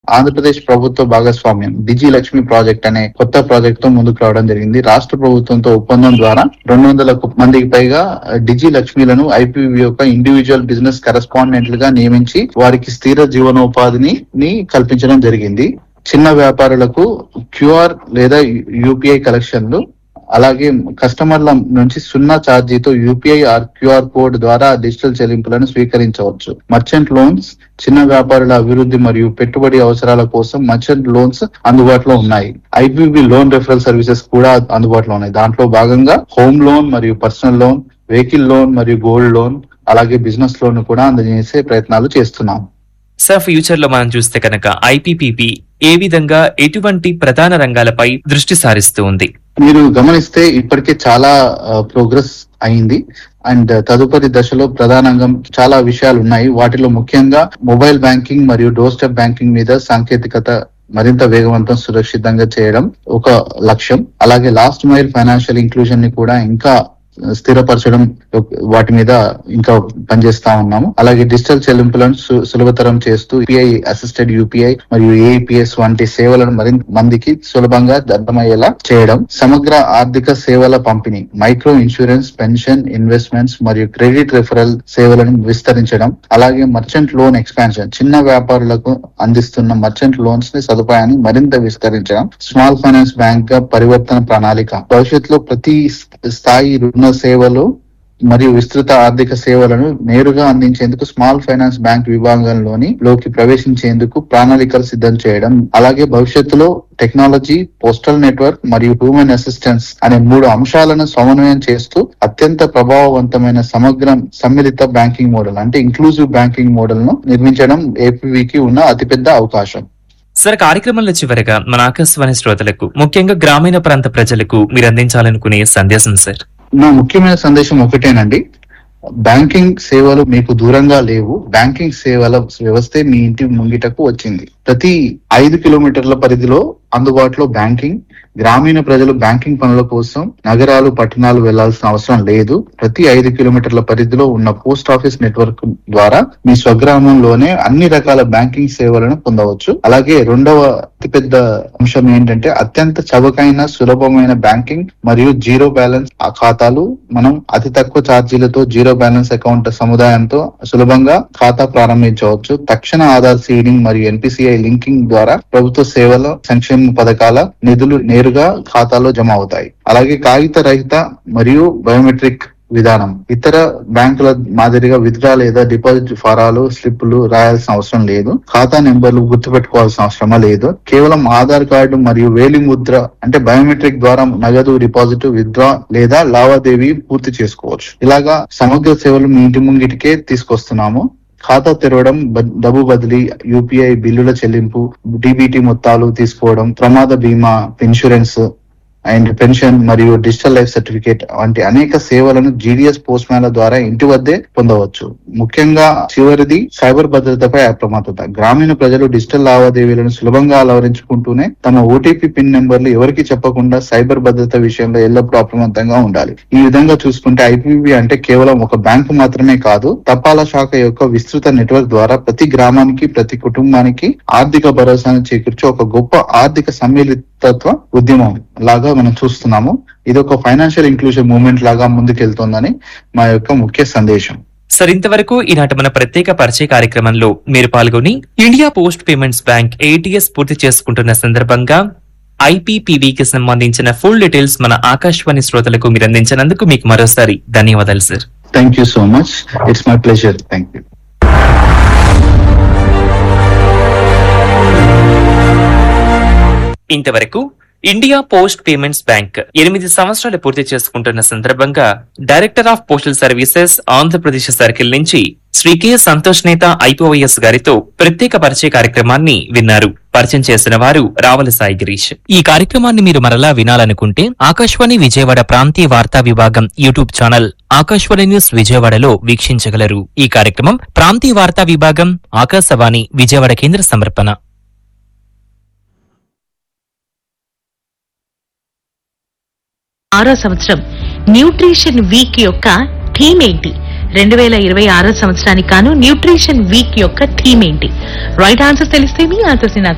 ఆంధ్రప్రదేశ్ ప్రభుత్వ భాగస్వామ్యం డిజి లక్ష్మి ప్రాజెక్ట్ అనే కొత్త ప్రాజెక్ట్ తో ముందుకు రావడం జరిగింది రాష్ట్ర ప్రభుత్వంతో ఒప్పందం ద్వారా రెండు వందల మందికి పైగా డిజి లక్ష్మిలను ఐపీవీ యొక్క ఇండివిజువల్ బిజినెస్ కరెస్పాండెంట్లుగా నియమించి వారికి స్థిర జీవనోపాధిని ని కల్పించడం జరిగింది చిన్న వ్యాపారులకు క్యూఆర్ లేదా యూపీఐ కలెక్షన్లు అలాగే కస్టమర్ల నుంచి సున్నా ఛార్జీతో యూపీఐ ఆర్ క్యూఆర్ కోడ్ ద్వారా డిజిటల్ చెల్లింపులను స్వీకరించవచ్చు మర్చెంట్ లోన్స్ చిన్న వ్యాపారుల అభివృద్ధి మరియు పెట్టుబడి అవసరాల కోసం మర్చెంట్ లోన్స్ అందుబాటులో ఉన్నాయి ఐపీబీ లోన్ రెఫరల్ సర్వీసెస్ కూడా అందుబాటులో ఉన్నాయి దాంట్లో భాగంగా హోమ్ లోన్ మరియు పర్సనల్ లోన్ వెహికల్ లోన్ మరియు గోల్డ్ లోన్ అలాగే బిజినెస్ లోన్ కూడా అందజేసే ప్రయత్నాలు చేస్తున్నాం సార్ ఫ్యూచర్ లో మనం చూస్తే కనుక ఐపీపీపీ ఏ విధంగా ఎటువంటి ప్రధాన రంగాలపై దృష్టి సారిస్తూ ఉంది మీరు గమనిస్తే ఇప్పటికే చాలా ప్రోగ్రెస్ అయింది అండ్ తదుపరి దశలో ప్రధానంగా చాలా విషయాలు ఉన్నాయి వాటిలో ముఖ్యంగా మొబైల్ బ్యాంకింగ్ మరియు డోర్ స్టెప్ బ్యాంకింగ్ మీద సాంకేతికత మరింత వేగవంతం సురక్షితంగా చేయడం ఒక లక్ష్యం అలాగే లాస్ట్ మైల్ ఫైనాన్షియల్ ఇంక్లూజన్ ని కూడా ఇంకా స్థిరపరచడం వాటి మీద ఇంకా పనిచేస్తా ఉన్నాము అలాగే డిజిటల్ చెల్లింపులను సు- సులభతరం చేస్తూ యూపీఐ అసిస్టెడ్ యూపీఐ మరియు ఏఈపిఎస్ వంటి సేవలను మరింత మందికి సులభంగా అర్థమయ్యేలా చేయడం సమగ్ర ఆర్థిక సేవల పంపిణీ మైక్రో ఇన్సూరెన్స్ పెన్షన్ ఇన్వెస్ట్మెంట్స్ మరియు క్రెడిట్ రెఫరల్ సేవలను విస్తరించడం అలాగే మర్చెంట్ లోన్ ఎక్స్పాన్షన్ చిన్న వ్యాపారులకు అందిస్తున్న మర్చెంట్ లోన్స్ ని సదుపాయాన్ని మరింత విస్తరించడం స్మాల్ ఫైనాన్స్ బ్యాంక్ గా పరివర్తన ప్రణాళిక భవిష్యత్తులో ప్రతి స్థాయి రుణ సేవలు మరియు విస్తృత ఆర్థిక సేవలను నేరుగా అందించేందుకు స్మాల్ ఫైనాన్స్ బ్యాంక్ విభాగంలోని లోకి ప్రవేశించేందుకు ప్రణాళికలు సిద్ధం చేయడం అలాగే భవిష్యత్తులో టెక్నాలజీ పోస్టల్ నెట్వర్క్ మరియు హ్యూమన్ అసిస్టెన్స్ అనే మూడు అంశాలను సమన్వయం చేస్తూ అత్యంత ప్రభావవంతమైన సమగ్ర సమ్మిళిత బ్యాంకింగ్ మోడల్ అంటే ఇంక్లూజివ్ బ్యాంకింగ్ మోడల్ ను నిర్మించడం ఏపీకి ఉన్న అతిపెద్ద అవకాశం సార్ కార్యక్రమంలో చివరగా మన ఆకాశవాణి శ్రోతలకు ముఖ్యంగా గ్రామీణ ప్రాంత ప్రజలకు మీరు అందించాలనుకునే సందేశం సార్ నా ముఖ్యమైన సందేశం ఒకటేనండి బ్యాంకింగ్ సేవలు మీకు దూరంగా లేవు బ్యాంకింగ్ సేవల వ్యవస్థే మీ ఇంటి ముంగిటకు వచ్చింది ప్రతి ఐదు కిలోమీటర్ల పరిధిలో అందుబాటులో బ్యాంకింగ్ గ్రామీణ ప్రజలు బ్యాంకింగ్ పనుల కోసం నగరాలు పట్టణాలు వెళ్లాల్సిన అవసరం లేదు ప్రతి ఐదు కిలోమీటర్ల పరిధిలో ఉన్న పోస్ట్ ఆఫీస్ నెట్వర్క్ ద్వారా మీ స్వగ్రామంలోనే అన్ని రకాల బ్యాంకింగ్ సేవలను పొందవచ్చు అలాగే రెండవ అతిపెద్ద అంశం ఏంటంటే అత్యంత చవకైన సులభమైన బ్యాంకింగ్ మరియు జీరో బ్యాలెన్స్ ఆ ఖాతాలు మనం అతి తక్కువ ఛార్జీలతో జీరో బ్యాలెన్స్ అకౌంట్ సముదాయంతో సులభంగా ఖాతా ప్రారంభించవచ్చు తక్షణ ఆధార్ సీడింగ్ మరియు ఎన్పిసిఐ లింకింగ్ ద్వారా ప్రభుత్వ సేవల సంక్షేమ పథకాల నిధులు నేరుగా ఖాతాలో జమ అవుతాయి అలాగే కాగిత రహిత మరియు బయోమెట్రిక్ విధానం ఇతర బ్యాంకుల మాదిరిగా విత్డ్రా లేదా డిపాజిట్ ఫారాలు స్లిప్పులు రాయాల్సిన అవసరం లేదు ఖాతా నెంబర్లు గుర్తుపెట్టుకోవాల్సిన అవసరమా లేదు కేవలం ఆధార్ కార్డు మరియు వేలి ముద్ర అంటే బయోమెట్రిక్ ద్వారా నగదు డిపాజిట్ విత్డ్రా లేదా లావాదేవీ పూర్తి చేసుకోవచ్చు ఇలాగా సమగ్ర సేవలు మీ ఇంటి ముంగిటికే తీసుకొస్తున్నాము ఖాతా తెరవడం బ- డబ్బు బదిలీ యూపీఐ బిల్లుల చెల్లింపు డిబిటి మొత్తాలు తీసుకోవడం ప్రమాద బీమా ఇన్సూరెన్స్ అండ్ పెన్షన్ మరియు డిజిటల్ లైఫ్ సర్టిఫికేట్ వంటి అనేక సేవలను జీడిఎస్ పోస్ట్ మ్యాన్ల ద్వారా ఇంటి వద్దే పొందవచ్చు ముఖ్యంగా చివరిది సైబర్ భద్రతపై అప్రమత్తత గ్రామీణ ప్రజలు డిజిటల్ లావాదేవీలను సులభంగా అలవరించుకుంటూనే తమ ఓటీపీ పిన్ నెంబర్లు ఎవరికి చెప్పకుండా సైబర్ భద్రత విషయంలో ఎల్లప్పుడూ అప్రమత్తంగా ఉండాలి ఈ విధంగా చూసుకుంటే ఐపీబీ అంటే కేవలం ఒక బ్యాంకు మాత్రమే కాదు తపాలా శాఖ యొక్క విస్తృత నెట్వర్క్ ద్వారా ప్రతి గ్రామానికి ప్రతి కుటుంబానికి ఆర్థిక భరోసాను చేకూర్చే ఒక గొప్ప ఆర్థిక సమ్మిళితత్వ ఉద్యమం లాగా మనం చూస్తున్నాము ఇది ఒక ఫైనాన్షియల్ ఇంక్లూజన్ మూవ్మెంట్ లాగా ముందుకెళ్తోందని మా యొక్క ముఖ్య సందేశం సార్ ఇంతవరకు ఈనాటి మన ప్రత్యేక పరిచయ కార్యక్రమంలో మీరు పాల్గొని ఇండియా పోస్ట్ పేమెంట్స్ బ్యాంక్ ఏటీఎస్ పూర్తి చేసుకుంటున్న సందర్భంగా ఐపీపీబీకి సంబంధించిన ఫుల్ డీటెయిల్స్ మన ఆకాశవాణి శ్రోతలకు మీరు అందించినందుకు మీకు మరోసారి ధన్యవాదాలు sir thank you so much it's my pleasure thank you ఇంతవరకు ఇండియా పోస్ట్ పేమెంట్స్ బ్యాంక్ ఎనిమిది సంవత్సరాలు పూర్తి చేసుకుంటున్న సందర్భంగా director of postal services Andhra Pradesh circle నుంచి శ్రీ కె సంతోష్ నేత ఐపీఓఎస్ గారితో ప్రత్యేక పరిచయ కార్యక్రమాన్ని విన్నారు పరిచయం చేసిన వారు రావల సాయి గిరీష్ ఈ కార్యక్రమాన్ని మీరు మరలా వినాలనుకుంటే ఆకాశవాణి విజయవాడ ప్రాంతీయ వార్తా విభాగం యూట్యూబ్ ఛానల్ ఆకాశవాణి న్యూస్ విజయవాడలో వీక్షించగలరు ఈ కార్యక్రమం ప్రాంతీయ వార్తా విభాగం ఆకాశవాణి విజయవాడ కేంద్ర సమర్పణ ఆరో సంవత్సరం న్యూట్రిషన్ వీక్ యొక్క థీమ్ ఏంటి రెండు వేల ఇరవై ఆరో సంవత్సరానికి కాను న్యూట్రిషన్ వీక్ యొక్క థీమ్ ఏంటి రైట్ ఆన్సర్ తెలిస్తే మీ ఆన్సర్స్ ని నాకు